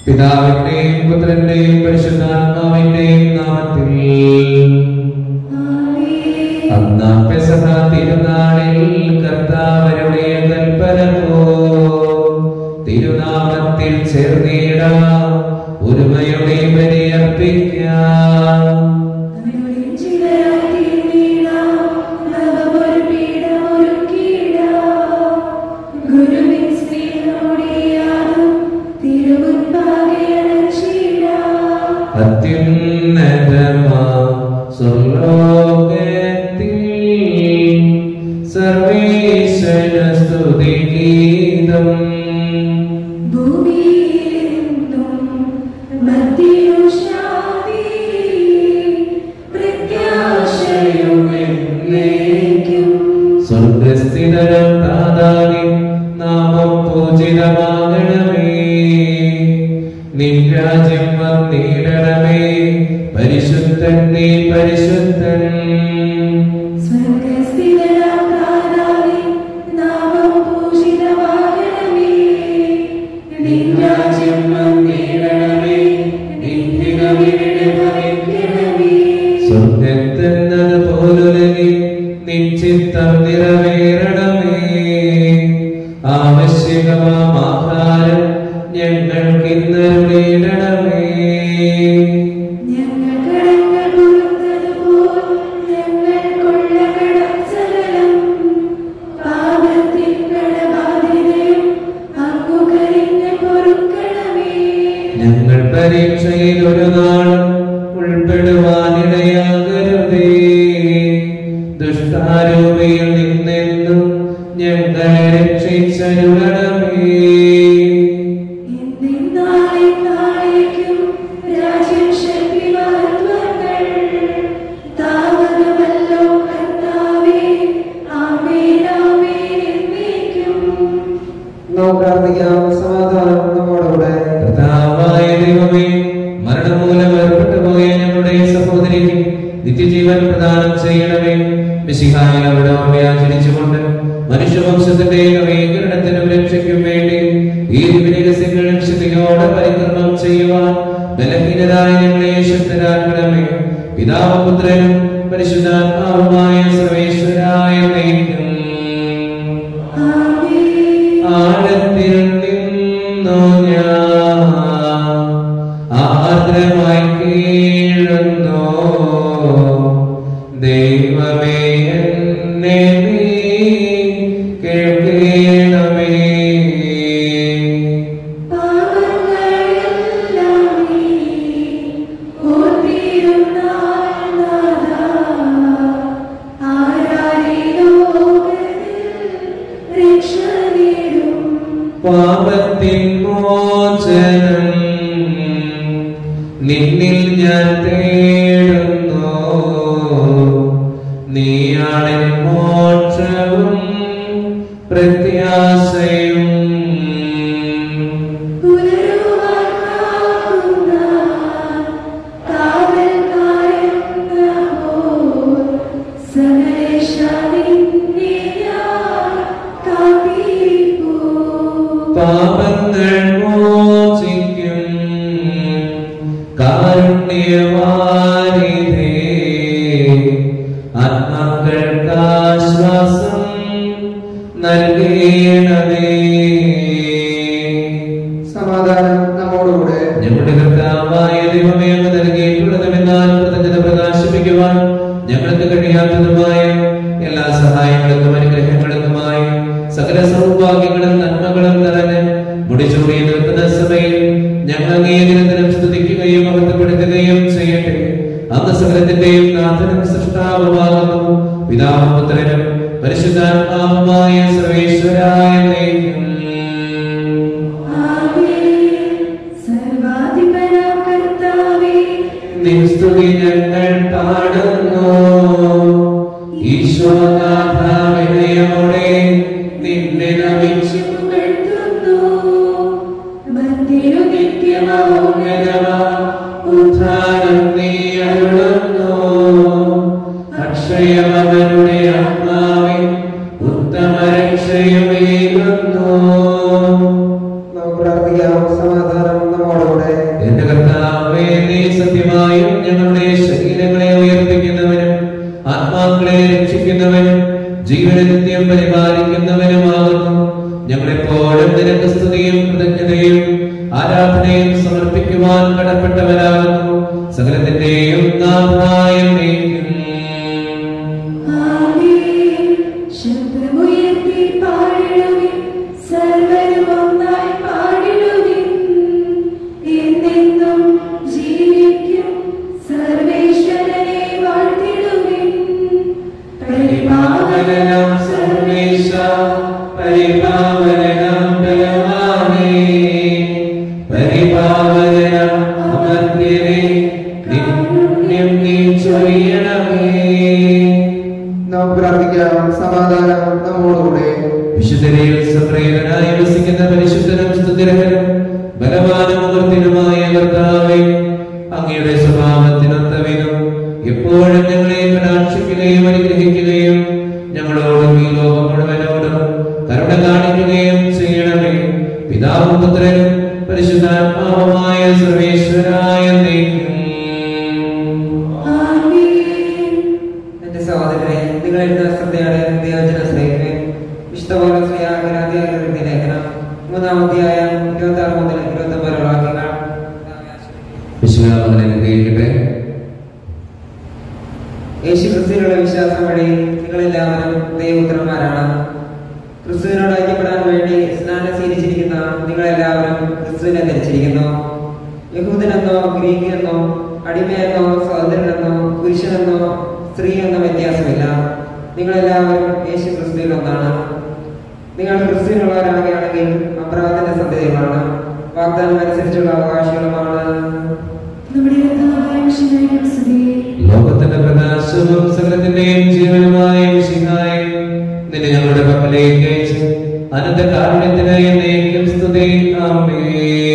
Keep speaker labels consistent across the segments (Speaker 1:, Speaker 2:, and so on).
Speaker 1: പിതാവിന്റെയും പുത്രന്റെയും പരിശുദ്ധാത്മാവിന്റെയും നാമത്തിൽ അന്നാം പെസഹ തിരുനാളിൽ കർത്താവരുടെ കൽപ്പന പോ തിരുനാമത്തിൽ ചേർന്നിടാം ഒരുമയുടെ ബലിയർപ്പിക്കാം അത്യുന്നതമാ സ്വർലോകത്തിൽ സർവേശ്വര സ്തുതി ഗീതം സ്വർഗസ്ഥിതരം താതാനി നാമം പൂജിതമാകണമേ നിൻ രാജ്യം വന്നിടണമേ പരിശുദ്ധൻ നീ പരിശുദ്ധൻ
Speaker 2: രാജ്യം വന്നിടണമേ നിന്റെ ഭവിക്കണമേ
Speaker 1: സ്വർഗത്തെന്നത് പോലുലകിൽ നിശ്ചിത്തം നിറവേറണമേ ആവശ്യകമാം ആഹാരം ഞങ്ങൾക്ക് ഇന്നരുളിയിടണമേ ഞങ്ങൾ പരീക്ഷയിൽ ഒരു നാളും ഉൾപ്പെടുവാനിടയാകരുതേ ദുഷ്ടാരൂപിയിൽ നിന്നെന്നും ഞങ്ങളെ രക്ഷിച്ചരുളണമേ
Speaker 3: നമുക്ക് പ്രാർത്ഥിക്കാം സമാധാനം നമ്മോടുകൂടെ
Speaker 1: കർത്താവായ ദൈവമേ മരണം മൂലം ഏർപ്പെട്ടു പോയ ഞങ്ങളുടെ സഹോദരിക്ക് നിത്യജീവൻ പ്രദാനം ചെയ്യണമേ മിശിഹായിൽ അവിടെ ഓർമ്മ ആചരിച്ചുകൊണ്ട് മനുഷ്യവംശത്തിന്റെ നവീകരണത്തിനും രക്ഷയ്ക്കും വേണ്ടി ഈ രഹസ്യങ്ങൾ ശക്തിയോടെ പരിക്രമം ചെയ്യുവാൻ ബലഹീനരായ ഞങ്ങളെ ശക്തരാക്കണമേ പിതാവ് പുത്രനും പരിശുദ്ധാത്മാവുമായ സർവേശ്വരായ നയിക്കും ആഴത്തിൽ നിന്നു ഞാൻ ആർദ്രമായി കീഴുന്നു ദൈവമേ എന്നെ നീ കേൾക്കണമേ പാപത്തിൻ മോചനം നിന്നിൽ ഞാൻ തേടുന്നു നീയാണ് മോക്ഷവും പ്രത്യാശയും പാപങ്ങൾ മോചിക്കും കാരുണ്യവാരിധേ ആത്മാക്കൾക്ക് ആശ്വാസം നൽകണമേ
Speaker 3: സമാധാനം നമ്മോടുകൂടെ
Speaker 1: ഞങ്ങളുടെ കർത്താവായ ദൈവമേ അങ്ങ് നൽകിയിട്ടുള്ളതുമെന്നാൽ കൃതജ്ഞത പ്രകാശിപ്പിക്കുവാൻ ഞങ്ങൾക്ക് കഴിയാത്തതുമായ എല്ലാ സഹായങ്ങൾക്കും അനുഗ്രഹങ്ങൾക്കുമായി സകല സൗഭാഗ്യങ്ങളും നന്മകളും നിറഞ്ഞ് മുടിച്ചൂടി നിൽക്കുന്ന സഭയിൽ ഞങ്ങൾ അംഗീകരത്തിനും സ്തുതിക്കുകയും മഹത്വപ്പെടുത്തുകയും ചെയ്യട്ടെ അന്ന് സകലത്തിന്റെയും നാഥനും സൃഷ്ടാവുമാകുന്നു പിതാവും പുത്രനും പരിശുദ്ധാത്മാവുമായ സർവേശ്വരായ ദൈവം നിസ്തുതി ഞങ്ങൾ പാടുന്നു ഈശോനാഥ വിനയോടെ നിന്നെ നമിച്ചു ഉദ്ധാനം നീ അരുളുന്നു അക്ഷയമവരുടെ ആത്മാവിൽ ഉത്തമ രക്ഷയുമേകുന്നു
Speaker 3: നമുക്ക് പ്രാർത്ഥിക്കാം സമാധാനം നമ്മോടുകൂടെ
Speaker 1: ഞങ്ങളെപ്പോഴും നിനക്ക് സ്തുതിയും കൃതജ്ഞതയും ആരാധനയും സമർപ്പിക്കുവാൻ കടപ്പെട്ടവരാകുന്നു സകലത്തിന്റെയും നാഥായ നീക്കും.
Speaker 2: ആമേൻ. ശബ്ദമുയർത്തി പാടിടുവിൻ. സർവ്വരും ഒന്നായി പാടിടുവിൻ. എന്നെന്നും ജീവിക്കും സർവേശ്വരനെ വാഴ്ത്തിടുവിൻ.
Speaker 1: പരിപാവനം സർവേശ പരിപാവനം ബലവാനേ പരിപാവനം അമർത്യനേ നിന്യം നീ ചൊരിയണമേ
Speaker 3: നമുക്ക് പ്രാർത്ഥിക്കാം സമാധാനം നമ്മോടുകൂടെ
Speaker 1: വിശുദ്ധരിൽ സംപ്രേതനായി വസിക്കുന്ന പരിശുദ്ധനും സ്തുതിരകനും ബലവാനും അമർത്തിനുമായ കർത്താവേ അങ്ങയുടെ സ്വഭാവത്തിനൊത്തവിധം എപ്പോഴും ഞങ്ങളെ കടാക്ഷിക്കുകയും അനുഗ്രഹിക്കുകയും ഞങ്ങളോടും ഈ ലോകം മുഴുവനോടും കരുണ കാണിക്കുകയും ചെയ്യണമേ പിതാവും പുത്രനും പരിശുദ്ധാത്മാവുമായ സർവേശ്വരായ നീക്കും
Speaker 2: ആമേൻ.
Speaker 3: എന്റെ സഹോദരനെ നിങ്ങൾ എഴുതുന്ന ശ്രദ്ധയോടെ ദൈവജന സ്നേഹിക്കുകയും വിശുദ്ധപോലെ ശ്രീയാഗ്രഹത്തിന്റെ ലേഖനം മൂന്നാം അധ്യായം ഇരുപത്തി ആറ് മുതൽ ഇരുപത്തി ഒമ്പത് വാക്യങ്ങൾ
Speaker 1: വിശ്വനാഥനെ അനുഗ്രഹിക്കട്ടെ
Speaker 3: യേശു ക്രിസ്തുവിനുള്ള വിശ്വാസം വഴി നിങ്ങളെല്ലാവരും ദൈവപുത്രന്മാരാണ് ക്രിസ്തുവിനോട് ഐക്യപ്പെടാൻ വേണ്ടി സ്നാനം സ്വീകരിച്ചിരിക്കുന്ന നിങ്ങളെല്ലാവരും ക്രിസ്തുവിനെ ധരിച്ചിരിക്കുന്നു യഹൂദനെന്നോ ഗ്രീക്കെന്നോ അടിമയെന്നോ സ്വതന്ത്രനെന്നോ പുരുഷനെന്നോ സ്ത്രീ എന്നോ വ്യത്യാസമില്ല നിങ്ങളെല്ലാവരും യേശു ക്രിസ്തുവിൽ ഒന്നാണ് നിങ്ങൾ ക്രിസ്തുവിനുള്ളവരാകുകയാണെങ്കിൽ അബ്രാഹത്തിന്റെ സന്ധികളാണ് വാഗ്ദാനം അനുസരിച്ചുള്ള അവകാശികളുമാണ്
Speaker 2: നമ്മുടെ കർത്താവായ മിശിഹായെ സ്തുതി.
Speaker 1: ലോകത്തിന്റെ പ്രകാശവും സകലത്തിന്റെയും ജീവനുമായ മിശിഹായെ നിന്നെ ഞങ്ങളുടെ പക്കലേക്ക് അയച്ച് അനന്ത കാരുണ്യത്തിനായി എന്നേക്കും സ്തുതി ആമേ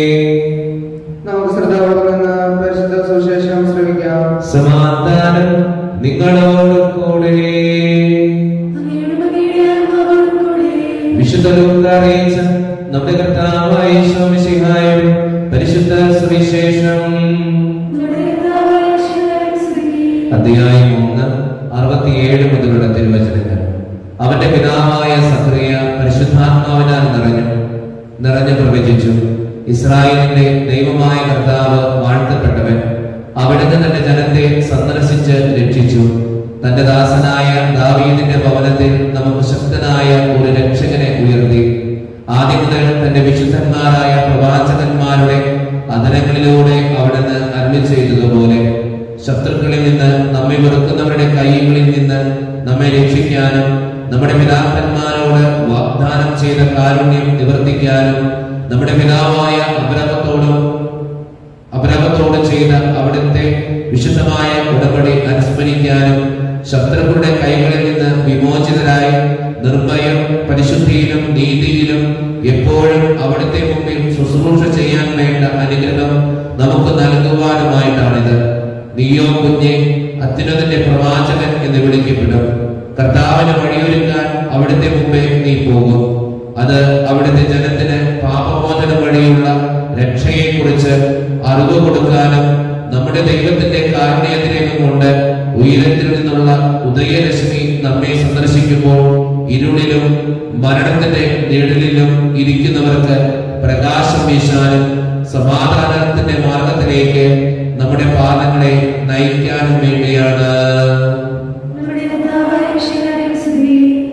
Speaker 3: നമുക്ക് ശ്രദ്ധാപൂർവ്വം പരിശുദ്ധ സുശേഷം ശ്രമിക്കാം
Speaker 1: സമാധാനം നിങ്ങളോട് കൂടെ
Speaker 2: അങ്ങയുടെ മകയുടെ ആത്മാവോടും കൂടെ.
Speaker 1: വിശുദ്ധ ലൂക്ക അറിയിച്ച നമ്മുടെ കർത്താവായ മിശിഹായും പരിശുദ്ധ സുവിശേഷം
Speaker 2: നമ്മുടെ കർത്താവായ മിശിഹായെ സ്തുതി.
Speaker 1: അധ്യായം മൂന്ന് അറുപത്തിയേഴ് മുതലുള്ള തിരുവചനങ്ങൾ അവന്റെ പിതാവായ സക്രിയ പരിശുദ്ധാത്മാവിനാൽ നിറഞ്ഞു നിറഞ്ഞു പ്രവചിച്ചു ഇസ്രായേലിന്റെ ദൈവമായ കർത്താവ് വാഴ്ത്തപ്പെട്ടവൻ അവിടുന്ന് തന്റെ ജനത്തെ സന്ദർശിച്ച് രക്ഷിച്ചു തന്റെ ദാസനായ ദാവീദിന്റെ ഭവനത്തിൽ നമുക്ക് ശക്തനായ ഒരു രക്ഷകനെ ഉയർത്തി ആദ്യം മുതൽ തന്റെ വിശുദ്ധന്മാരായ പ്രവാചകന്മാരുടെ അതരങ്ങളിലൂടെ അവിടുന്ന് അരുളി ചെയ്തതുപോലെ ശത്രുക്കളിൽ നിന്ന് നമ്മെ വെറുക്കുന്നവരുടെ കൈകളിൽ നിന്ന് നമ്മെ രക്ഷിക്കാനും നമ്മുടെ പിതാക്കന്മാരോട് വാഗ്ദാനം ചെയ്ത കാരുണ്യം നിവർത്തിക്കാനും നമ്മുടെ പിതാവായ അബ്രഹത്തോടും അബ്രഹത്തോട് ചെയ്ത അവിടുത്തെ വിശുദ്ധമായ ഉടമ്പടി അനുസ്മരിക്കാനും ശത്രുക്കളുടെ കൈകളിൽ നിന്ന് വിമോചിതരായി നിർഭയം പരിശുദ്ധിയിലും നീതിയിലും എപ്പോഴും അവിടുത്തെ മുമ്പിൽ ശുശ്രൂഷ ചെയ്യാൻ വേണ്ട അനുഗ്രഹം നമുക്ക് നൽകുവാനുമായിട്ടാണിത് നീയോ കുഞ്ഞെ അത്യുന്നതന്റെ പ്രവാചകൻ എന്ന് വിളിക്കപ്പെടും കർത്താവിന് വഴിയൊരുക്കാൻ അവിടുത്തെ മുമ്പേ നീ പോകും അത് അവിടുത്തെ ജനത്തിന് പാപമോചനം വഴിയുള്ള രക്ഷയെക്കുറിച്ച് അറിവ് കൊടുക്കാനും നമ്മുടെ ദൈവത്തിന്റെ കാരുണ്യത്തിലേക്ക് കൊണ്ട് ഉയരത്തിൽ നിന്നുള്ള ഉദയരശ്മി നമ്മെ സന്ദർശിക്കുമ്പോൾ ഇരുളിലും മരണത്തിന്റെ നിഴലിലും ഇരിക്കുന്നവർക്ക് പ്രകാശം വീശാനും സമാധാനത്തിന്റെ മാർഗത്തിലേക്ക് നമ്മുടെ പാദങ്ങളെ നയിക്കാനും വേണ്ടിയാണ്
Speaker 2: നമ്മുടെ കർത്താവായ മിശിഹായെ സ്തുതി.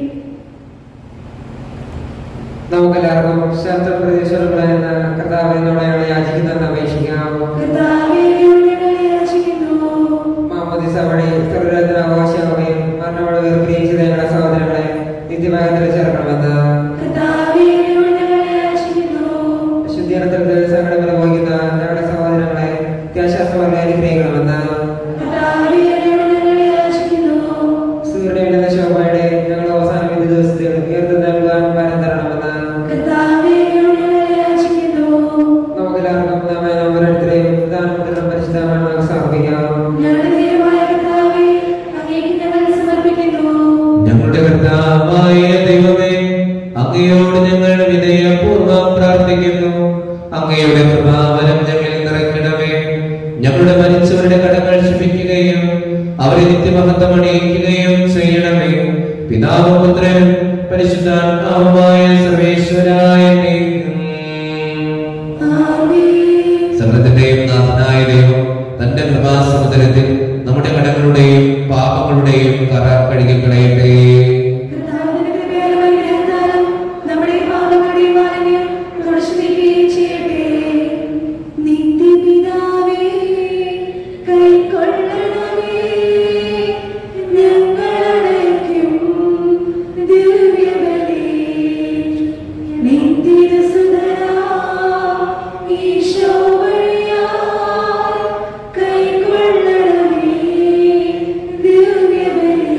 Speaker 3: നമുക്കെല്ലാവർക്കും ശാസ്ത്ര പ്രതീക്ഷകളെന്ന് കർത്താവിനോടെ യാചിക്കുന്നെന്ന് അപേക്ഷിക്കാം
Speaker 2: കർത്താവേ, അങ്ങയോട് ഞങ്ങൾ യാചിക്കുന്നു.
Speaker 3: മാമോദിസ വഴി സർവ്വരാജ്യത്തിന് അവകാശമാവുകയും മരണവോട് വേർപിരിയും ചെയ്ത ഞങ്ങളുടെ സഹോദരങ്ങളെ നിത്യമായത്തിൽ ചേർക്കണമെന്ന്
Speaker 2: കർത്താവേ, അങ്ങയോട് ഞങ്ങൾ യാചിക്കുന്നു.
Speaker 3: ശുദ്ധീകരണത്തിൽ ദിവസങ്ങളെ അനുഭവിക്കുന്ന ഞങ്ങളുടെ സഹോദരങ്ങളെ ത്യാശാസ്ത്രമായി അനുഗ്രഹിക്കണമെന്ന്
Speaker 2: കർത്താവേ, അങ്ങയോട് ഞങ്ങൾ യാചിക്കുന്നു.
Speaker 3: സൂര്യയുടെ ശോഭയുടെ ഞങ്ങളുടെ അവസാന വിധി ദിവസത്തിൽ ഉയർന്നു നൽകാൻ വരം തരണമെന്ന്
Speaker 2: കർത്താവേ, അങ്ങയോട് ഞങ്ങൾ യാചിക്കുന്നു.
Speaker 3: നമുക്കെല്ലാവർക്കും നാമേ ഓരോരുത്തരെയും പ്രധാനപ്പെട്ട പരിശുദ്ധമായി സമർപ്പിക്കാം
Speaker 2: ഞങ്ങളുടെ ദൈവമായ കർത്താവേ, അങ്ങേക്ക് ഞങ്ങൾ സമർപ്പിക്കുന്നു.
Speaker 1: ഞങ്ങളുടെ കർത്താവായ ദൈവമേ അങ്ങയോട് ഞങ്ങൾ വിനയപൂർവ്വം പ്രാർത്ഥിക്കുന്നു അങ്ങയുടെ പ്രഭാവനം ഞങ്ങളിൽ നിറയ്ക്കണമേ ഞങ്ങളുടെ മരിച്ചവരുടെ കടങ്ങൾ ക്ഷമിക്കുകയും അവരെ നിത്യമഹത്വം അണിയിക്കുകയും ചെയ്യണമേ പിതാവും പുത്രനും പരിശുദ്ധാത്മാവുമായ സർവേശ്വര സമുദ്രത്തിൽ നമ്മുടെ കടങ്ങളുടെയും പാപങ്ങളുടെയും കറ കഴുകിക്കളയട്ടെ
Speaker 2: കർത്താവിന്റെ കൃപയാലും അനുഗ്രഹത്താലും നമ്മുടെ പാപങ്ങളുടെയും മാലിന്യം തുടച്ചു നീക്കുകയും ചെയ്യട്ടെ. നിത്യപിതാവേ, കൈക്കൊള്ളണമേ ഞങ്ങളടയ്ക്കും ദിവ്യബലി. നിത്യസുതനാ ഈശോ വഴിയാൽ കൈക്കൊള്ളണമേ ദിവ്യബലി.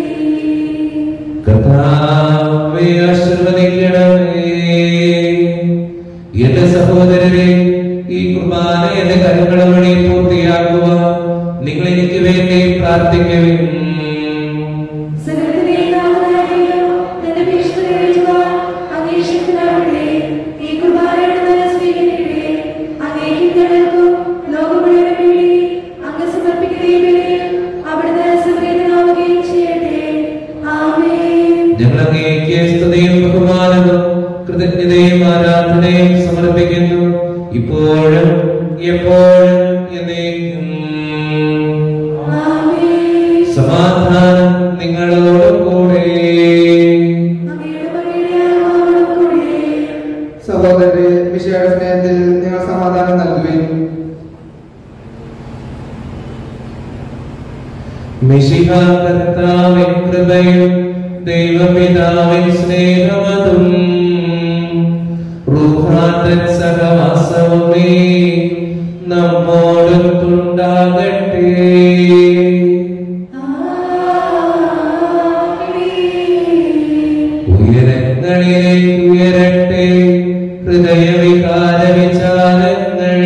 Speaker 1: കർത്താവേ ആശീർവദിക്കണമേ എന്റെ സഹോദരരെ ഈ കുർബാന എന്റെ കരങ്ങൾ വഴി പൂർത്തിയാക്കുക നിങ്ങൾ എനിക്ക് വേണ്ടി പ്രാർത്ഥിക്കുവിൻ
Speaker 2: സകലത്തിലെ നാമധാരിയോ തന്റെ ഭീഷണി കഴിച്ചുവാൻ അന്വേഷിക്കുന്നവരുടെ ഈ കുർബാനയുടെ നല്ല സ്വീകരിക്കട്ടെ അങ്ങേക്കും ഞങ്ങൾക്കും ലോകം മുഴുവനും വേണ്ടി അങ്ങ് സമർപ്പിക്കുകയും വേണ്ടി അവിടുന്ന് സംവേദനാവുകയും ചെയ്യട്ടെ ആമേൻ
Speaker 1: ഞങ്ങൾ അങ്ങേക്ക് സ്തുതിയും ബഹുമാനവും കൃതജ്ഞതയും ആരാധനയും സമർപ്പിക്കുന്നു ഇപ്പോഴും എപ്പോഴും എന്നേക്കും
Speaker 2: ആമേൻ
Speaker 1: സമാധാനം നിങ്ങളോട് കൂടെ
Speaker 2: അങ്ങയുടെ മകയുടെ ആത്മാവോടും കൂടെ
Speaker 4: സഹോദരരെ വിഷയുടെ സ്നേഹത്തിൽ നിങ്ങൾ സമാധാനം നൽകുവിൻ
Speaker 1: മിശിഹ കർത്താവിൻ കൃപയും ദൈവപിതാവിൻ സ്നേഹമതും റൂഹാന്തൻ സഹവാസവുമേ നമ്മോടൊത്തുണ്ടാകട്ടെ
Speaker 2: ആമേൻ
Speaker 1: ഉയരങ്ങളിലേക്ക് ഉയരട്ടെ ഹൃദയവികാര വിചാരങ്ങൾ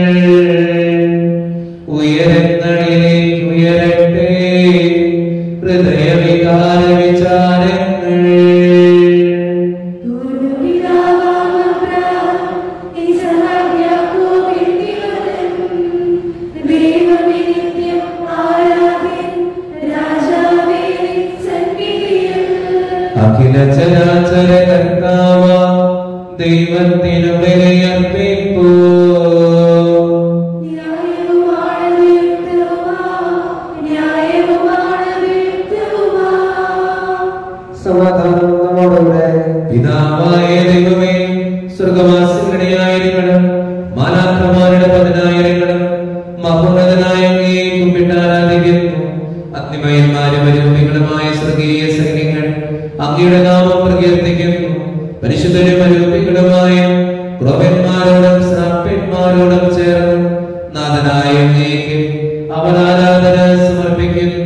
Speaker 1: ഉയരങ്ങളിലേക്ക് ഉയരട്ടെ ഹൃദയവികാര വിചാരങ്ങൾ അഖില ചരാചര കർത്താവ ദൈവത്തിനു വിലയർപ്പിക്കൂ
Speaker 3: സമാധാനം നമ്മോടുകൂടെ
Speaker 1: പിതാവായ ദൈവമേ സ്വർഗവാസികളുടെയായിരിക്കണം മാലാഖമാരുടെ പതിനായിരങ്ങളും മഹോന്നതനായ അങ്ങയെ കുമ്പിട്ട് ആരാധിക്കുന്നു അഗ്നിമയന്മാരും അരൂപികളുമായ സ്വർഗീയ സൈന്യങ്ങൾ അങ്ങയുടെ നാമം പ്രകീർത്തിക്കുന്നു പരിശുദ്ധരും അരൂപികളുമായ ക്രോവന്മാരോടും ശ്രാപ്യന്മാരോടും ചേർന്ന് നാഥനായ അങ്ങേക്ക് അവർ ആരാധന സമർപ്പിക്കുന്നു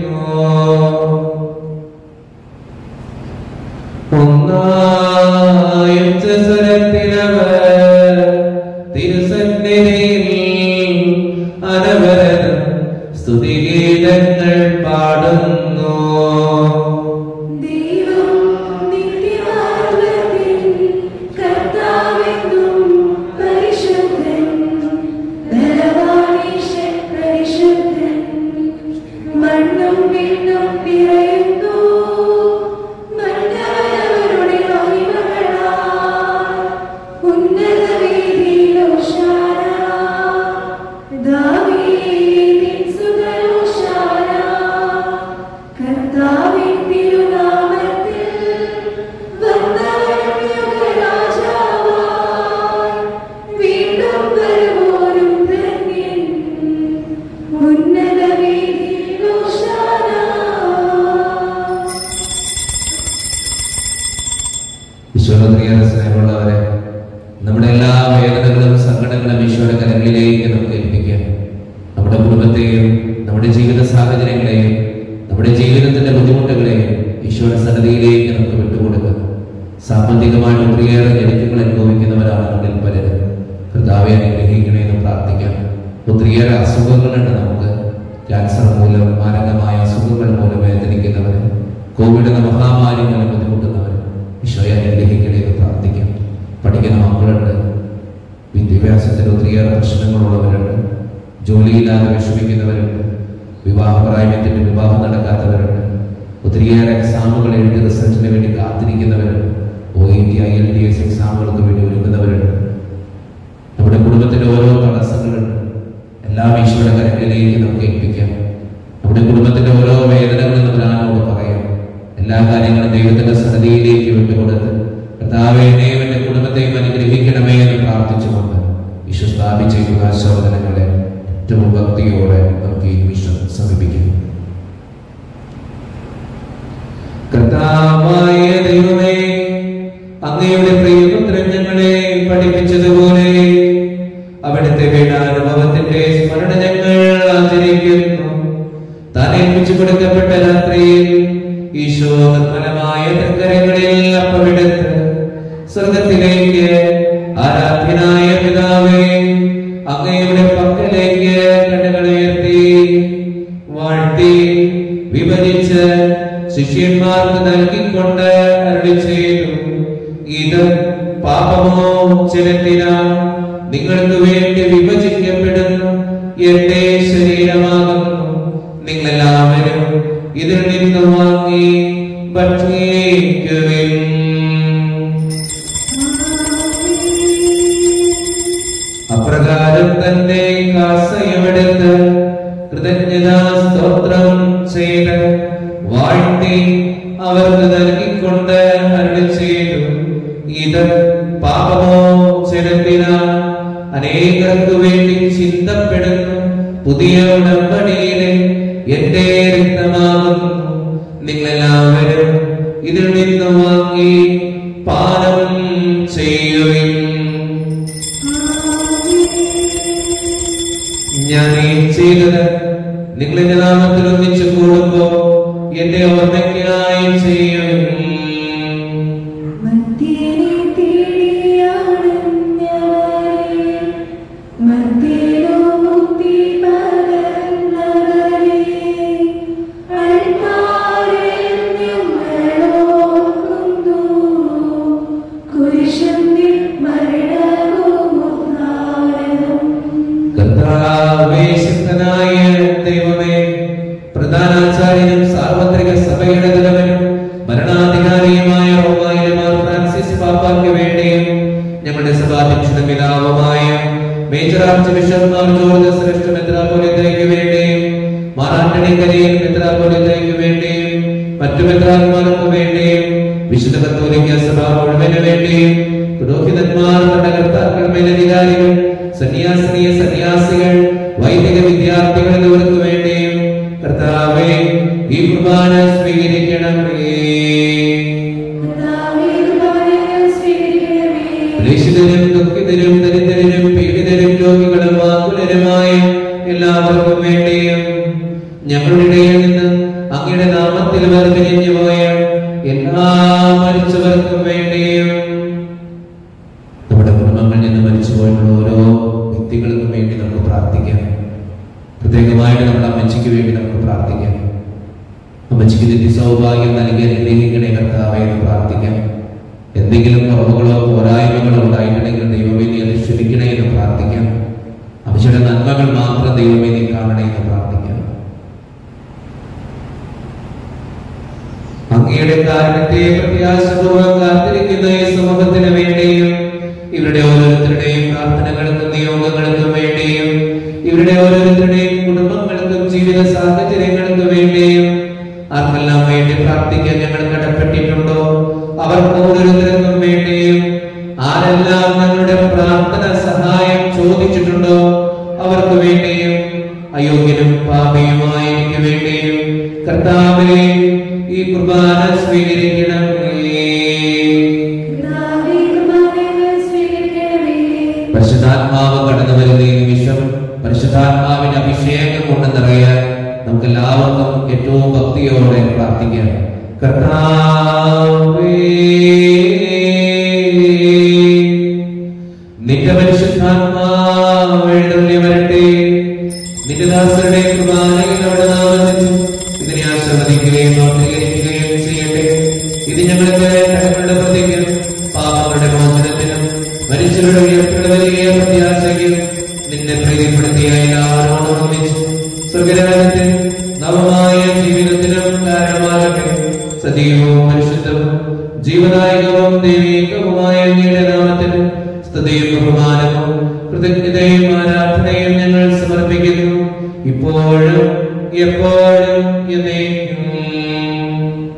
Speaker 1: ഒന്നായും സ്വരത്തിലവർ തിരുസന്നിധിയിൽ അനവരതം സ്തുതിഗീതങ്ങൾ പാടുന്നു
Speaker 2: ദൈവം നിത്യവാഴ്വത്തിൻ കർത്താവെന്നും പരിശുദ്ധൻ ബലവാനീശൻ പരിശുദ്ധൻ മണ്ണും വിണ്ണും നിറയുന്നു മന്നവരവരുടെ മഹിമകളാൽ ഉന്നത വീതിയിൽ ഓശാന ദാവീദിൻ സുതരോശാന കർത്താവിൻ തിരുനാമത്തിൽ വന്നവനും യുഗരാജാവായി വീണ്ടും വരുവോരും ധന്യൻ ഉന്നത വീതിയിൽ ഓശാന
Speaker 1: ഈശ്വരപ്രിയ സ്നേഹമുള്ളവരെ നമ്മുടെ എല്ലാ വേദനകളും സങ്കടങ്ങളും ഈശോയുടെ കരങ്ങളിലേക്ക് നമുക്ക് ഏൽപ്പിക്കാം നമ്മുടെ കുടുംബത്തെയും നമ്മുടെ ജീവിത സാഹചര്യങ്ങളെയും നമ്മുടെ ജീവിതത്തിന്റെ ബുദ്ധിമുട്ടുകളെയും ഈശോയുടെ സന്നദ്ധിയിലേക്ക് നമുക്ക് വിട്ടുകൊടുക്കാം സാമ്പത്തികമായിട്ട് ഒത്തിരിയേറെ ഞെരുക്കങ്ങൾ അനുഭവിക്കുന്നവരാണ് നമ്മളിൽ പലരും കർത്താവെ അനുഗ്രഹിക്കണേ എന്ന് പ്രാർത്ഥിക്കാം ഒത്തിരിയേറെ അസുഖങ്ങളുണ്ട് നമുക്ക് ക്യാൻസർ മൂലം മാരകമായ അസുഖങ്ങൾ മൂലം വേദനിക്കുന്നവർ കോവിഡ് എന്ന മഹാമാരി മൂലം ബുദ്ധിമുട്ടുന്നവർ ഈശോയെ അനുഗ്രഹിക്കണേ എന്ന് പ്രാർത്ഥിക്കാം പഠിക്കുന്ന മക്കളുണ്ട് വിദ്യാഭ്യാസത്തിൽ ഒത്തിരിയേറെ പ്രശ്നങ്ങളുള്ളവരുണ്ട് ജോലിയില്ലാതെ വിഷമിക്കുന്നവരുണ്ട് വിവാഹപ്രായത്തിന്റെ വിവാഹം നടക്കാത്തവരുണ്ട് ഒത്തിരിയേറെ എക്സാമുകൾ എഴുതി റിസൾട്ടിന് വേണ്ടി കാത്തിരിക്കുന്നവരുണ്ട് O E T I E L T എക്സാമുകൾക്ക് വേണ്ടി ഒരുങ്ങുന്നവരുണ്ട് നമ്മുടെ കുടുംബത്തിന്റെ ഓരോ തടസ്സങ്ങളുണ്ട് എല്ലാം ഈശോയുടെ കരങ്ങളിലേക്ക് നമുക്ക് ഏൽപ്പിക്കാം നമ്മുടെ എന്ന് പ്രാർത്ഥിച്ചുകൊണ്ട് ഈശോ സ്ഥാപിച്ചിരിക്കുന്ന ആശോധനങ്ങളെ ഏറ്റവും ഭക്തിയോടെ നമുക്ക് ഈ നിമിഷം സമീപിക്കുന്നു കർത്താവായ ദൈവമേ അങ്ങയുടെ പ്രിയപുത്രൻ ഞങ്ങളെ പഠിപ്പിച്ചതുപോലെ അവിടുത്തെ പീഡാനുഭവത്തിന്റെ സ്മരണ ഞങ്ങൾ ആചരിക്കുന്നു താൻ ഏൽപ്പിച്ചു കൊടുക്കപ്പെട്ട രാത്രിയിൽ ഈശോ നിർമ്മലമായ തൃക്കരങ്ങളിൽ അപ്പമെടുത്ത് സ്വർഗത്തിലേക്ക് ആരാധ്യനായ പിതാവേ അങ്ങയുടെ പക്കലേക്ക് കണ്ണുകളുയർത്തി വാഴ്ത്തി വിഭജിച്ച് ശിഷ്യന്മാർക്ക് നൽകിക്കൊണ്ട് അരുളി ചെയ്തു ഇത് പാപമോ ചെലുത്തിന നിങ്ങൾക്ക് വേണ്ടി വിഭജിക്കപ്പെടുന്ന എന്റെ ശരീരമാകുന്നു നിങ്ങളെല്ലാവരും ഇതിൽ നിന്ന് വാങ്ങി ഭക്ഷിക്കുവിൻ അപ്രകാരം തന്നെ കാസയമെടുത്ത് കൃതജ്ഞതാ സ്തോത്രം ചെയ്ത് വാഴ്ത്തി അവർക്ക് നൽകിക്കൊണ്ട് അരുളി ചെയ്തു ഇത് പാപമോ ചെലുത്തിന അനേകർക്ക് വേണ്ടി ചിന്തപ്പെടുന്നു പുതിയ ഉടമ്പടിയിലെ എന്റെ രക്തമാകുന്നു നിങ്ങളെല്ലാവരും ഇതിൽ നിന്ന് വാങ്ങി പാനം ചെയ്യുവിൻ ഞാൻ ഈ ചെയ്തത് നിങ്ങളുടെ നാമത്തിൽ ഒന്നിച്ചു കൂടുമ്പോ എന്റെ ഓർമ്മയ്ക്കായി ചെയ്യും
Speaker 2: മധ്യേനെ തേടിയാണ് ഞാനേ മധ്യേനോ മുക്തി പകർന്നവരേ അൾത്താരിൽ ഞങ്ങളോർക്കുന്നു കുരിശന്തിൽ മരണവും ഉദ്ധാരണം
Speaker 1: കർത്താവേ ശക്തനായ ദൈവമേ പ്രധാനാചാര്യനും സാർവത്രിക സഭയുടെ തലവനും ഭരണാധികാരിയുമായ റോമായിലെ മാർ ഫ്രാൻസിസ് പാപ്പായ്ക്ക് വേണ്ടിയും ഞങ്ങളുടെ സഭാധ്യക്ഷന പിതാവുമായ മേജർ ആർച്ച് ബിഷപ്പ് മാർ ജോർജ് ശ്രേഷ്ഠ മെത്രാപോലിത്തയ്ക്ക് വേണ്ടിയും മാർ ആന്റണി കരിയൻ മെത്രാപോലിത്തയ്ക്ക് വേണ്ടിയും മറ്റു മെത്രാന്മാർക്ക് വേണ്ടിയും വിശുദ്ധ കത്തോലിക്ക സഭ മുഴുവന് വേണ്ടിയും പുരോഹിതന്മാർ ഭരണകർത്താക്കൾ മേലധികാരികൾ സന്യാസിനിയ സന്യാസികൾ വൈദിക വിദ്യാർത്ഥികൾ എന്നിവർക്ക് വേണ്ടിയും കർത്താവേ ഈ കുർബാന സ്വീകരിക്കണമേ
Speaker 2: കർത്താവേ കുർബാനകൾ സ്വീകരിക്കണമേ
Speaker 1: ക്ലേശിതരും ദുഃഖിതരും ദരിദ്രരും പീഡിതരും രോഗികളും ആകുലരുമായ എല്ലാവർക്കും വേണ്ടിയും ഞങ്ങളുടെ ഇടയിൽ നിന്ന് അങ്ങയുടെ നാമത്തിൽ വേർപിരിഞ്ഞു പോയ എല്ലാ മരിച്ചവർക്കും വേണ്ടിയും നമ്മുടെ കുടുംബങ്ങളിൽ നിന്ന് മരിച്ചുപോയിട്ടുള്ള ഓരോ വ്യക്തികൾക്കും വേണ്ടി നമുക്ക് പ്രാർത്ഥിക്കാം പ്രത്യേകമായിട്ട് നമ്മുടെ അമ്മച്ചിക്ക് വേണ്ടി നമുക്ക് പ്രാർത്ഥിക്കാം അമ്മച്ചിക്ക് നിത്യ സൗഭാഗ്യം നൽകി അനുഗ്രഹിക്കണേ കർത്താവേ എന്ന് പ്രാർത്ഥിക്കാം എന്തെങ്കിലും കുറവുകളോ പോരായ്മകളോ ഉണ്ടായിട്ടുണ്ടെങ്കിൽ ദൈവമേ നീ അത് ക്ഷമിക്കണേ എന്ന് പ്രാർത്ഥിക്കാം അമ്മച്ചിയുടെ നന്മകൾ മാത്രം ദൈവമേ നീ കാണണേ എന്ന് പ്രാർത്ഥിക്കാം അങ്ങയുടെ കാരണത്തെ പ്രത്യാശപൂർവ്വം കാത്തിരിക്കുന്ന ഈ സമൂഹത്തിന് വേണ്ടിയും ഇവരുടെ ഓരോരുത്തരുടെയും പ്രാർത്ഥനകൾക്കും നിയോഗങ്ങൾക്കും വേണ്ടിയും ഇവരുടെ ഓരോരുത്തരുടെയും കുടുംബങ്ങൾക്കും ജീവിത സാഹചര്യങ്ങൾക്കും വേണ്ടിയും ആർക്കെല്ലാം വേണ്ടി പ്രാർത്ഥിക്കാൻ ഞങ്ങൾ കടപ്പെട്ടിട്ടുണ്ടോ അവർക്ക് ഓരോരുത്തർക്കും വേണ്ടിയും ആരെല്ലാം ഞങ്ങളുടെ പ്രാർത്ഥന സഹായം ചോദിച്ചിട്ടുണ്ടോ അവർക്ക് വേണ്ടിയും അയോഗ്യനും പാപിയുമായ എനിക്ക് വേണ്ടിയും കർത്താവേ ഈ കുർബാന സ്വീകരിക്കണമേ
Speaker 2: കർത്താവേ കുർബാനകൾ സ്വീകരിക്കണമേ
Speaker 1: പരിശുദ്ധാത്മാവ് കടന്നു വരുന്ന ഈ നിമിഷം പരിശുദ്ധാത്മാവിന്റെ അഭിഷേകം കൊണ്ട് നിറയാൻ നമുക്ക് എല്ലാവർക്കും ഏറ്റവും ഭക്തിയോടെ പ്രാർത്ഥിക്കാം കർത്താവേ നിന്റെ പരിശുദ്ധാത്മാവ് എഴുന്നള്ളി വരട്ടെ നിന്റെ ദാസരുടെ കുർബാനയുടെ നാമത്തിൽ ഇതിനെ ആശ്രവദിക്കുകയും നോക്കുകയും ചെയ്യട്ടെ ഇത് ഞങ്ങൾക്ക് കടങ്ങളുടെ പ്രതിക്കും പാപങ്ങളുടെ മോചനത്തിനും മരിച്ചവരുടെ ഉയർത്തുള്ള വലിയ പ്രത്യാശയ്ക്കും നിന്നെ പ്രീതിപ്പെടുത്തിയ എല്ലാവരോടും ഒന്നിച്ചു സ്വർഗരാജ്യത്തിൽ നവമായ ജീവിതത്തിനും കാരണമാകട്ടെ സജീവവും പരിശുദ്ധവും ജീവനായകവും ദൈവികവുമായ അങ്ങയുടെ നാമത്തിന് സ്തുതിയും ബഹുമാനവും കൃതജ്ഞതയും ആരാധനയും ഞങ്ങൾ സമർപ്പിക്കുന്നു ഇപ്പോഴും എപ്പോഴും എന്നേക്കും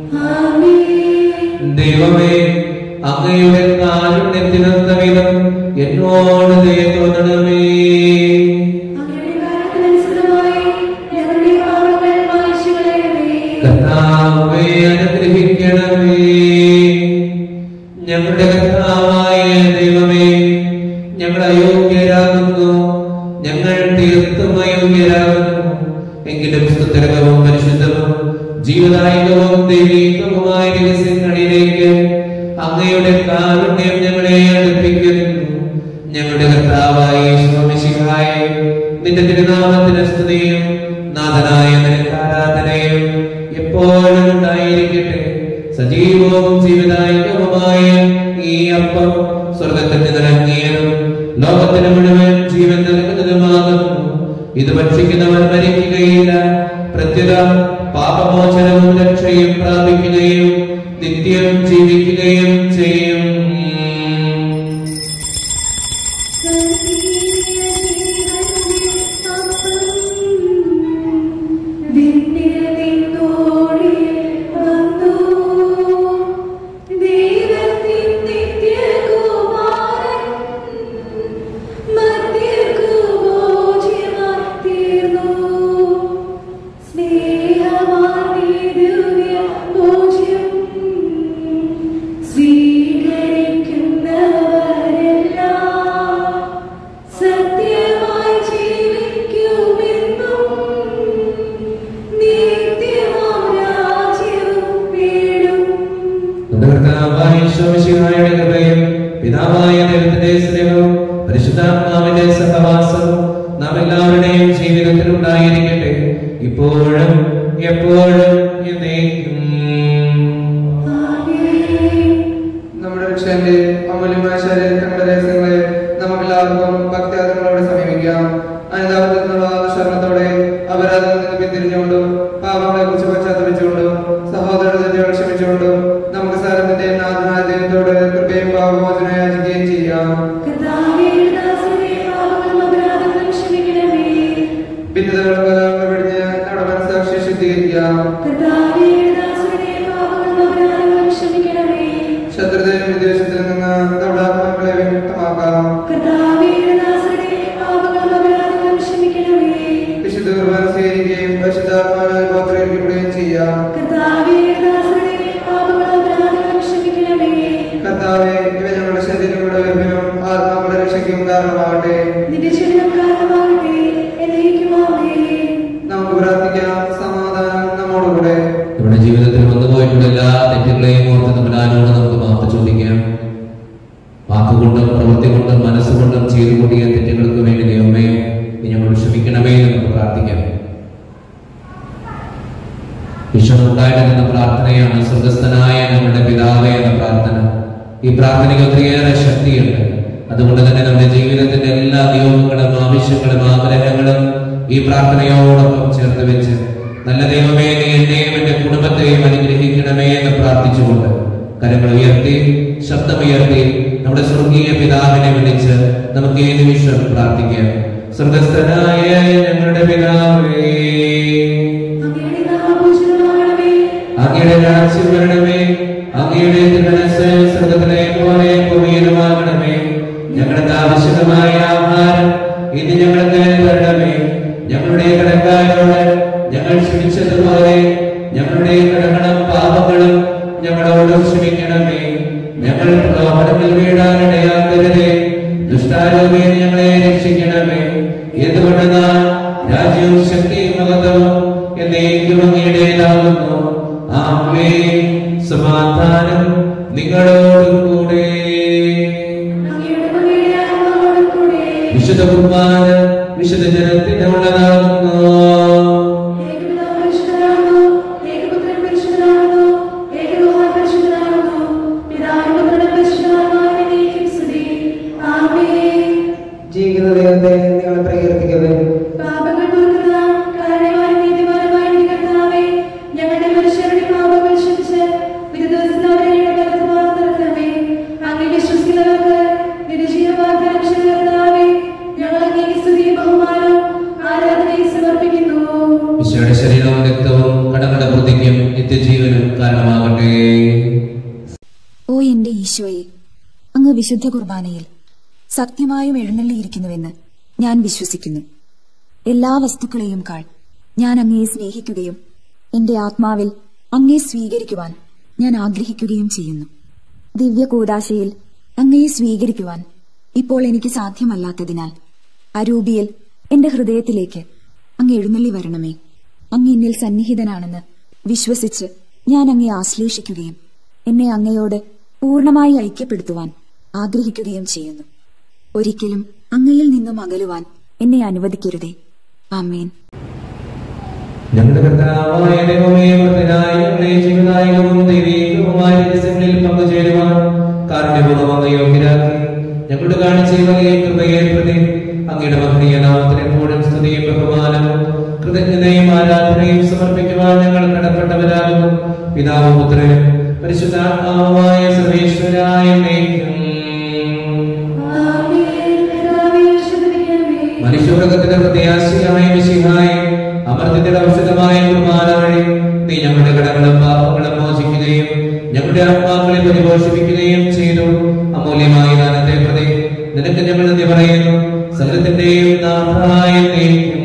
Speaker 2: ആമേൻ
Speaker 1: ദൈവമേ അങ്ങയുടെ കാരുണ്യത്തിനൊത്ത വിധം എന്നോട് ദയ തോന്നണമേ
Speaker 2: അങ്ങയുടെ കാലത്തിനനുസൃതമായി ഞങ്ങളുടെ പാപങ്ങൾ മായ്ച്ചു കളയണമേ.
Speaker 1: കർത്താവേ അനുഗ്രഹിക്കണമേ ഞങ്ങളുടെ കർത്താവായ ദൈവമേ ഞങ്ങൾ അയോഗ്യരാകുന്നു ഞങ്ങൾ തീർത്തും അയോഗ്യരാകുന്നു എങ്കിലും സ്തുതരകവും പരിശുദ്ധവും ജീവദായകവും ദൈവികവുമായ രഹസ്യങ്ങളിലേക്ക് അങ്ങയുടെ കാരുണ്യം ഞങ്ങളെ അടുപ്പിക്കുന്നു ഞങ്ങളുടെ കർത്താവായ ശോമിശിഹായ നിന്റെ തിരുനാമത്തിന് സ്തുതിയും നാഥനായ നിനക്ക് ആരാധനയും എപ്പോഴും ഉണ്ടായിരിക്കട്ടെ സജീവവും ജീവിതായികവുമായ ഈ അപ്പം സ്വർഗത്തിൽ നിറങ്ങിയതും ലോകത്തിന് മുഴുവൻ ജീവൻ നൽകുന്നതുമാകുന്നു ഇത് ഭക്ഷിക്കുന്നവൻ മരിക്കുകയില്ല പ്രത്യുത പാപമോചനവും രക്ഷയും പ്രാപിക്കുകയും നിത്യം ജീവിക്കുകയും ചെയ്യും
Speaker 2: വിണ്ണിൽ നിന്നോടി വന്നു ദൈവത്തിൻ നിത്യകുമാരൻ മർത്യർക്കു ഭോജ്യമായി തീർന്നു സ്നേഹമാർന്നീ ദിവ്യ ഭോജ്യം സ്വീകരിക്കുന്നവരെല്ലാം സത്യമായി ജീവിക്കുമെന്നും നിത്യമാം രാജ്യവും നേടും
Speaker 1: നമ്മുടെ കർത്താവായ ഈശോമിശിഹായുടെ കൃപയും പിതാവായ ദൈവത്തിന്റെ സ്നേഹവും പരിശുദ്ധാത്മാവിന്റെ സഹവാസവും നാം എല്ലാവരുടെയും ജീവിതത്തിൽ ഉണ്ടായിരിക്കട്ടെ ഇപ്പോഴും എപ്പോഴും എന്നേക്കും
Speaker 2: ആമേൻ
Speaker 4: നമ്മുടെ രക്ഷന്റെ അമൂല്യമായ ശരീരങ്ങളുടെ രഹസ്യങ്ങളെ നമുക്കെല്ലാവർക്കും ഭക്തിയാദങ്ങളോട് സമീപിക്കാം അനുതാപത്തിനുള്ള ശരണത്തോടെ അപരാധത്തിൽ നിന്ന് പിന്തിരിഞ്ഞുകൊണ്ടും പാപങ്ങളെ കുറിച്ച് പശ്ചാത്തപിച്ചുകൊണ്ടും സഹോദര തെറ്റുകൾ ക്ഷമിച്ചുകൊണ്ടും നമുക്ക് സാരത്തിന്റെ നാഥനായ ദൈവത്തോട് കൃപയും പാപമോചനം യാചിക്കുകയും ചെയ്യാം
Speaker 2: കർത്താവേ ദാസനെ പാപങ്ങളും അപരാധങ്ങളും ക്ഷമിക്കണമേ
Speaker 4: ഭിന്നതകളും കലഹങ്ങളും വെടിഞ്ഞ് നമ്മുടെ മനസ്സാക്ഷി ശുദ്ധീകരിക്കാം
Speaker 2: കർത്താവേ ദാസനെ പാപങ്ങളും അപരാധങ്ങളും ക്ഷമിക്കണമേ
Speaker 4: ശത്രുതയും വിദ്വേഷത്തിൽ നിന്ന് നമ്മുടെ ആത്മാക്കളെ വിമുക്തമാക്കാം
Speaker 2: കർത്താവേ ദാസനെ പാപങ്ങളും അപരാധങ്ങളും ക്ഷമിക്കണമേ
Speaker 4: വിശുദ്ധ കുർബാന സ്വീകരിക്കുകയും പരിശുദ്ധാത്മാവിനാൽ ഗോത്രയിൽപ്പെടുകയും ചെയ്യാം
Speaker 2: കർത്താവേ ദാസനെ പാപങ്ങളും അപരാധങ്ങളും ക്ഷമിക്കണമേ
Speaker 4: കർത്താവെ ഇവ ഞങ്ങളുടെ ശരീരങ്ങളുടെ ഉയർപ്പിനും ആത്മാക്കളുടെ രക്ഷയ്ക്കും കാരണമാവട്ടെ
Speaker 2: നിന്റെ ജീവിതം കാരണമാകട്ടെ എന്നേക്കുമാമേ
Speaker 4: നമുക്ക് പ്രാർത്ഥിക്കാം സമാധാനം നമ്മോടുകൂടെ
Speaker 1: നമ്മുടെ ജീവിതത്തിൽ വന്നുപോയിട്ടുള്ള എല്ലാ തെറ്റുകളെയും ഓർത്ത് തമ്പുരാനോട് നമുക്ക് മാപ്പ് ചോദിക്കാം വാക്കുകൊണ്ടും പ്രവൃത്തി കൊണ്ടും മനസ്സുകൊണ്ടും ചെയ്തു കൂടിയ തെറ്റുകൾക്ക് വേണ്ടി ദൈവമേ നീ ഞങ്ങളോട് ക്ഷമിക്കണമേ എന്ന് നമുക്ക് പ്രാർത്ഥിക്കാം വിഷമുണ്ടായിരുന്ന പ്രാർത്ഥനയാണ് സ്വർഗസ്ഥനായ നമ്മുടെ പിതാവേ എന്ന പ്രാർത്ഥന ഈ പ്രാർത്ഥനയ്ക്ക് ഒത്തിരിയേറെ ശക്തിയുണ്ട് അതുകൊണ്ട് തന്നെ നമ്മുടെ ജീവിതത്തിന്റെ എല്ലാ നിയോഗങ്ങളും ആവശ്യങ്ങളും ആഗ്രഹങ്ങളും ഈ പ്രാർത്ഥനയോടൊപ്പം ചേർത്ത് വെച്ച് നല്ല ദൈവമേ നീ എന്നെയും എന്റെ കുടുംബത്തെയും അനുഗ്രഹിക്കണമേ എന്ന് പ്രാർത്ഥിച്ചുകൊണ്ട് കരങ്ങൾ ഉയർത്തി ശബ്ദമുയർത്തി നമ്മുടെ സ്വർഗീയ പിതാവിനെ വിളിച്ച് നമുക്ക് ഈ നിമിഷം പ്രാർത്ഥിക്കാം സ്വർഗസ്ഥനായ ഞങ്ങളുടെ പിതാവേ
Speaker 2: അങ്ങയുടെ നാമപൂജിതമാകണമേ
Speaker 1: അങ്ങയുടെ രാജ്യം വരണമേ അങ്ങയുടെ തിരുമനസ് സ്വർഗത്തിലെ പോലെ ഭൂമിയിലുമാകണമേ ഞങ്ങൾക്ക് ആവശ്യമായ ആഹാരം ഇന്ന് ഞങ്ങൾക്ക് തരണമേ ഞങ്ങളുടെ കടക്കാരോട് ഞങ്ങൾ ക്ഷമിച്ചതുപോലെ ഞങ്ങളുടെ കടങ്ങളും പാപങ്ങളും ഞങ്ങളോട് ക്ഷമിക്കണമേ ഞങ്ങൾ പ്രലോഭനത്തിൽ വീഴാനിടയാക്കരുതേ ദുഷ്ടാരോഗ്യം ഞങ്ങളെ രക്ഷിക്കണമേ എന്തുകൊണ്ടെന്നാൽ രാജ്യവും ശക്തിയും മഹത്വവും എന്നേക്കും അങ്ങയുടേതാകുന്നു ആമേ സമാധാനം നിങ്ങളോട് കൂടെ
Speaker 2: അങ്ങയുടെ മകയുടെ ആത്മാവോടും കൂടെ
Speaker 1: വിശുദ്ധ കുർബാന വിശുദ്ധ ജനത്തിന് ഉള്ളതാകുന്നു
Speaker 2: ഏകപിതാവ് പരിശുദ്ധനാകുന്നു, ഏകപുത്രൻ പരിശുദ്ധനാകുന്നു, ഏകലോഹൻ പരിശുദ്ധനാകുന്നു. പിതാവിനും പുത്രനും പരിശുദ്ധാത്മാവിനും എന്നേക്കും സ്തുതി. ആമേൻ.
Speaker 3: ജീവിക്കുന്ന ദൈവത്തെ നിങ്ങൾ പ്രകീർത്തിക്കവേ
Speaker 2: പാപങ്ങൾ പൊറുക്കുന്ന കാരണവാൻ നീതിമാനുമായ നീ കർത്താവേ, ഞങ്ങളുടെ മനുഷ്യരുടെ പാപങ്ങൾ ക്ഷമിച്ച് വിധി ദിവസത്തിൽ അവരെ ഞങ്ങളുടെ വലത്തുഭാഗത്ത് നിർത്തണമേ. അങ്ങയിൽ വിശ്വസിക്കുന്നവർക്ക് നിത്യജീവൻ വാഗ്ദാനം ചെയ്ത കർത്താവേ, ഞങ്ങൾ അങ്ങേക്ക് സ്തുതിയും ബഹുമാനവും ആരാധനയും സമർപ്പിക്കുന്നു
Speaker 1: വിശയുടെ ശരീരവും രക്തവും കടങ്ങളുടെ വൃത്തിക്കും നിത്യജീവനും കാരണമാകട്ടെ
Speaker 5: ഓ എന്റെ ഈശോയെ അങ്ങ് വിശുദ്ധ കുർബാനയിൽ സത്യമായും എഴുന്നള്ളിയിരിക്കുന്നുവെന്ന് ഞാൻ വിശ്വസിക്കുന്നു എല്ലാ വസ്തുക്കളെയും കാൾ ഞാൻ അങ്ങയെ സ്നേഹിക്കുകയും എന്റെ ആത്മാവിൽ അങ്ങയെ സ്വീകരിക്കുവാൻ ഞാൻ ആഗ്രഹിക്കുകയും ചെയ്യുന്നു ദിവ്യ കൂടാശയിൽ അങ്ങയെ സ്വീകരിക്കുവാൻ ഇപ്പോൾ എനിക്ക് സാധ്യമല്ലാത്തതിനാൽ അരൂപിയിൽ എന്റെ ഹൃദയത്തിലേക്ക് അങ്ങ് എഴുന്നള്ളി വരണമേ അങ്ങ് എന്നിൽ സന്നിഹിതനാണെന്ന് വിശ്വസിച്ച് ഞാൻ അങ്ങയെ ആശ്ലേഷിക്കുകയും എന്നെ അങ്ങയോട് പൂർണ്ണമായി ഐക്യപ്പെടുത്തുവാൻ ആഗ്രഹിക്കുകയും ചെയ്യുന്നു ഒരിക്കലും അങ്ങയിൽ നിന്നും അകലുവാൻ എന്നെ അനുവദിക്കരുതേ ആമേൻ
Speaker 1: ഞങ്ങളുടെ കർത്താവായ ദൈവമേ വൃദ്ധനായ ഞങ്ങളെ ജീവനായകവും ദൈവീകവുമായ രഹസ്യങ്ങളിൽ പങ്കുചേരുവാൻ കാരുണ്യപൂർവ്വം അങ്ങ് യോഗ്യരാക്കി ഞങ്ങളുടെ കാണിച്ച ഈ വലിയ കൃപയെ പ്രതി അങ്ങയുടെ മഹനീയ നാമത്തിന് എപ്പോഴും സ്തുതിയും ബഹുമാനവും കൃതജ്ഞതയും ആരാധനയും സമർപ്പിക്കുവാൻ ഞങ്ങൾ കടപ്പെട്ടവരാകുന്നു പിതാവും പുത്രനും പരിശുദ്ധാത്മാവുമായ സർവേശ്വരായ എന്നേക്കും.
Speaker 2: ആമേൻ കർത്താവേ ആശീർവദിക്കണമേ
Speaker 1: മനുഷ്യവർഗത്തിന്റെ പ്രത്യാശയായ മിശിഹായ അമർത്യത്തിന്റെ ഔഷധമായ കുർബാന വഴി നീ ഞങ്ങളുടെ കടങ്ങളും പാപങ്ങളും മോചിക്കുകയും ഞങ്ങളുടെ ആത്മാക്കളെ പരിപോഷിപ്പിക്കുകയും ചെയ്തു അമൂല്യമായ ദാനത്തെ പ്രതി നിനക്ക് ഞങ്ങൾ നന്ദി പറയുന്നു സകലത്തിന്റെയും നാഥായ നീക്കും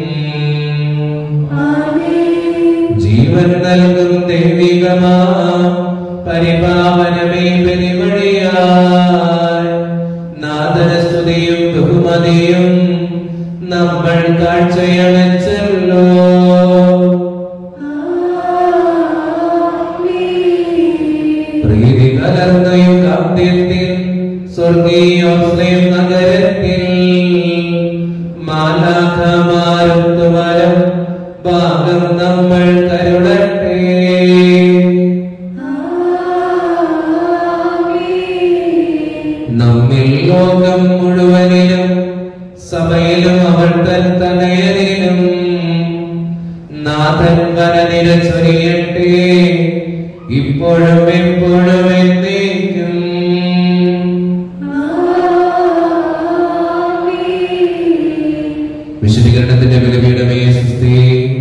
Speaker 2: ആമേൻ
Speaker 1: ജീവൻ നൽകും ദൈവികമാ പരിപാവനമേ ബലിവഴിയായി നാദനസ്തുതിയും ബഹുമതിയും നമ്മൾ കാഴ്ചയണച്ചല്ലോ പ്രീതി കലർന്ന യുഗാന്ത്യത്തിൽ സ്വർഗീയോസ്ലയം നഗരത്തിൽ മാലാഖമാരുത്തുവരം ഭാഗം നമ്മൾ കരുടട്ടെ നമ്മിൽ ലോകം മുഴുവനിലും സഭയിലും അവൾ തൻ തനയനിലും നാഥൻ വരനിര ചൊരിയട്ടെ ഇപ്പോഴും എപ്പോഴും എന്നേക്കും വിശുദ്ധീകരണത്തിന്റെ ബലിപീഠമേ സുസ്ഥി